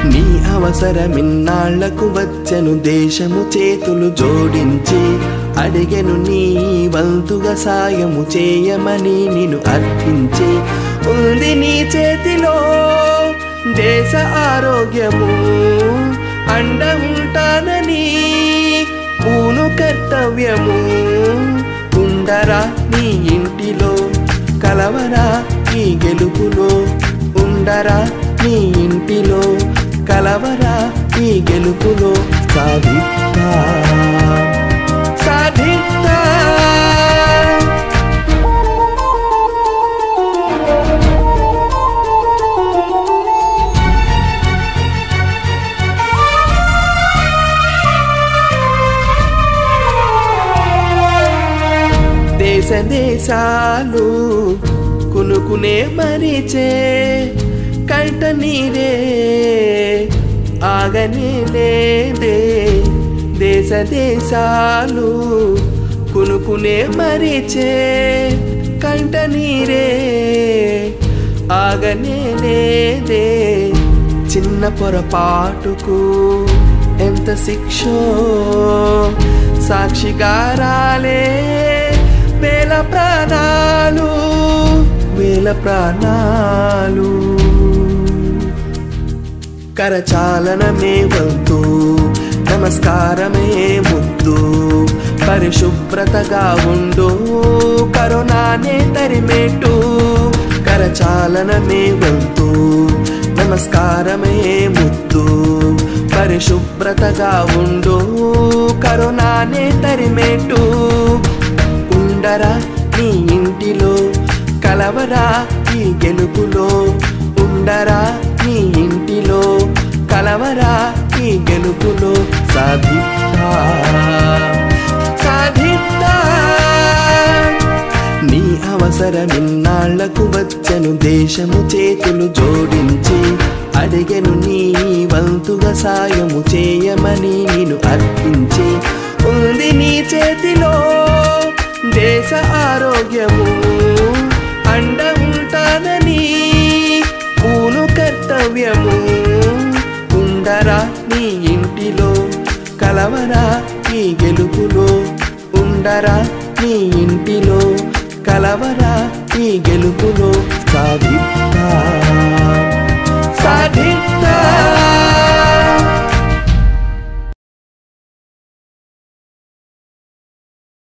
నీ అవసరమిన్నాళ్లకు వచ్చెను దేశము చేతులు జోడించి అడిగెను నీ వంతుగా సాయము చేయమని నిన్ను అర్థించి ఉంది నీ చేతిలో దేశ ఆరోగ్యము అండ ఉంటానని పూను కర్తవ్యము ఉండరా నీ ఇంటిలో కలవరా ఈ గెలుపులో ఉండరా నీ ఇంటిలో కలవరా ఈ గెలుపులో సాధిస్తా సాధిస్తా దేశ దేశాలు కునుకునే మరిచే కంట నీరే ఆగనే లేదే దేశ దేశాలు కునుకునే మరిచే కంట నీరే ఆగనే లేదే చిన్న పొరపాటుకు ఎంత శిక్షో సాక్షిగారాలే వేల ప్రాణాలు వేల ప్రాణాలు కరచాలనమే వంతు నమస్కారమే ముద్దు పరిశుభ్రతగా ఉండు కరోనానే తరిమేటు కరచాలనమే వంతు నమస్కారమే ముద్దు పరిశుభ్రతగా ఉండు కరోనానే తరిమేటు ఉండరా నీ ఇంటిలో కలవరా ఈ గెలుపులో ఉండరా నీ ఇంటిలో కలవరా ఈ గెలుపులో సాధిస్తా సాధిస్తా నీ అవసరమిన్నాళ్లకు వచ్చెను దేశము చేతులు జోడించి అడిగెను నీ వంతుగా సాయము చేయమని నిన్ను అర్థించి ఉంది నీ చేతిలో దేశ ఆరోగ్యము అండ ఉంటానని పూను కర్తవ్యము ఉండరా నీ ఇంటిలో కలవరా ఈ గెలుపులో ఉండరా నీ ఇంటిలో కలవరా ఈ గెలుపులో సాధిస్తా